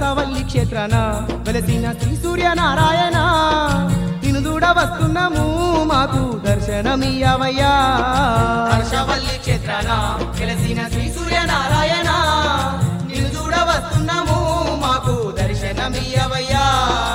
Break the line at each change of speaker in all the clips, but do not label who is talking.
హర్షవల్లి క్షేత్రాన వెలసిన శ్రీ సూర్యనారాయణ నిన్ను చూడ వస్తున్నాము మాకు దర్శనమియ్యవయ్యా హర్షవల్లి క్షేత్రాన వెలసిన శ్రీ సూర్యనారాయణ నిన్ను చూడ వస్తున్నాము మాకు దర్శనమియ్యవయ్యా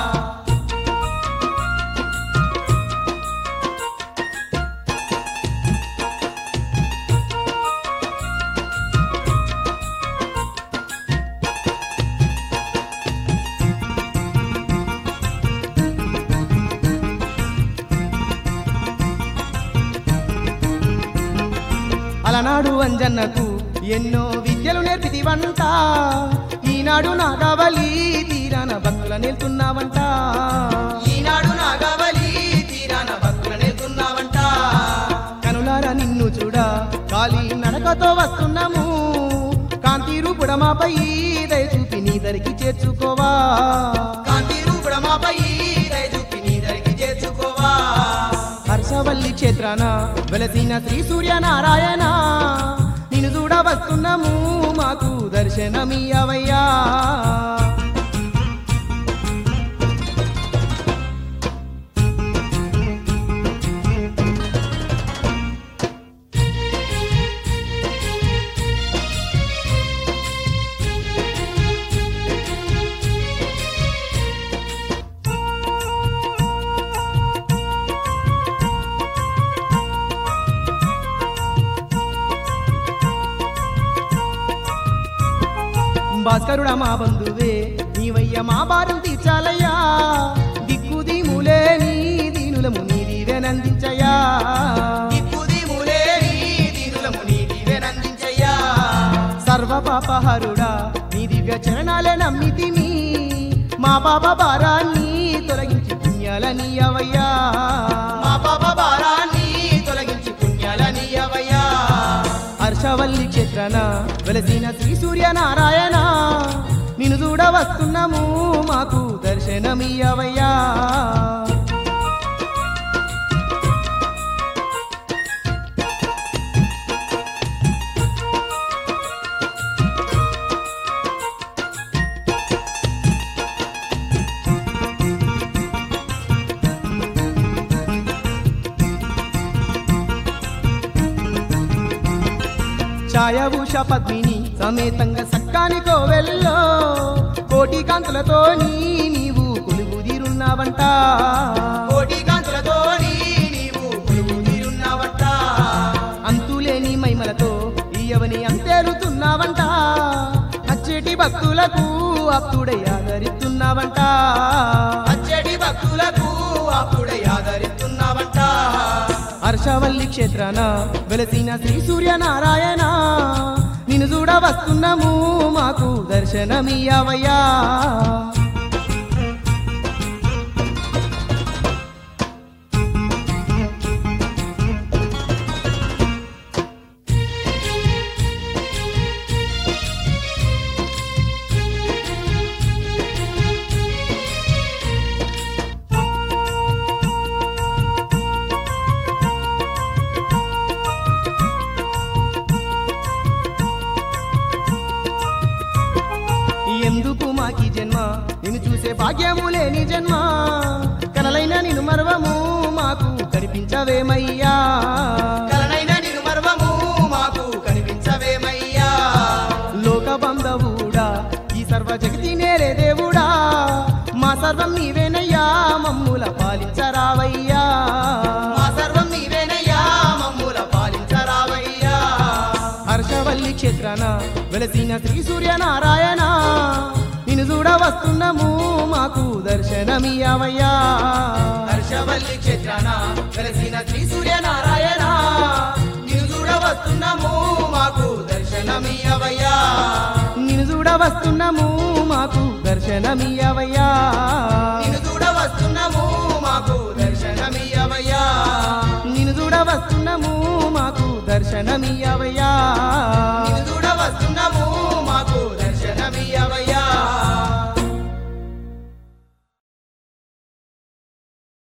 అలనాడు అంజన్నకు ఎన్నో విద్యలు నేర్పితివంట ఈనాడు నాగవలి తీరాన భక్తుల నేర్తున్నావంట ఈనాడు నాగవలి తీరాన భక్తుల నేర్తున్నావంట కనులారా నిన్ను చూడ కాలి నడకతో వస్తున్నాము కాంతి రూపుడమాపై దయ చూపి నీ దరికి చేర్చుకోవా కాంతి రూపుడమాపై దయ చూపి నీ దరికి చేర్చుకోవా హర్షవల్లి క్షేత్రాన వెలసిన శ్రీ సూర్యనారాయణ నిన్ను చూడ వస్తున్నాము మాకు దర్శనమియ్యవయ్యా భాస్కరుడా మా బంధువే నీవయ్య మా భారం తీర్చాలయ్యా దిక్కు దీములే నీ దీనులము నీ దీవెనందించయ్యా దిక్కు దీములే నీ దీనులము నీ దీవెనందించయ్యా సర్వ పాపహరుడా నీ దివ్య చరణాలే నమ్మితిని మా పాప భారాన్ని తొలగించి పుణ్యాలని అవయ్యా మా పాప భారాన్ని తొలగించి పుణ్యాలని అవయ్యా హర్షవల్లి క్షేత్రన వెలసిన శ్రీ సూర్యనారాయణ నిన్ను చూడ వస్తున్నాము మాకు దర్శనమియ్యవయ్యా ఛాయభూష పద్మిని సమేతంగా సక్కాని కోవెల్లో కోటి కాంతులతో నీవు కొలువు తీరున్నావంట కోటి కాంతులతో నీవు కొలువు తీరున్నావంట అంతులేని మైమలతో ఇయవని అంతేరుతున్నావంట అచ్చేటి భక్తులకు అప్పుడై ఆదరిస్తున్నావంట అచ్చేటి భక్తులకు అప్పుడై ఆదరిస్తున్నావంట హర్షవల్లి క్షేత్రాన వెలసిన శ్రీ సూర్యనారాయణ నిన్ను చూడ వస్తున్నాము మాకు దర్శనమియ్యవయ్యా ఎందుకు మాకి జన్మ నిన్ను చూసే భాగ్యము లేని జన్మ కలలైన నిన్ను మర్వము మాకు కనిపించవేమయ్యా కలనైన నిన్ను మర్వము మాకు కనిపించవేమయ్యా లోక బంధవుడా ఈ సర్వ జగతి నేరే దేవుడా మా సర్వం నీవేనయ్యా మమ్ముల పాలించరావయ్యా మా సర్వం నీవేనయ్యా మమ్ముల పాలించరావయ్యా హర్షవల్లి క్షేత్రాన వెలసిన శ్రీ సూర్యనారాయణ నిన్ను చూడ వస్తున్నాము మాకు దర్శనమియ్యవయ్యా హర్షవల్లి క్షేత్రాన వెలసిన శ్రీ సూర్యనారాయణ నిన్ను చూడ వస్తున్నాము మాకు దర్శనమియ్యవయ్యా నిన్ను చూడ వస్తున్నాము మాకు దర్శనమియ్యవయ్యా నిన్ను చూడ వస్తున్నాము మాకు దర్శనమియ్యవయ్యా నిన్ను చూడ వస్తున్నాము మాకు దర్శనమియ్యవయ్యా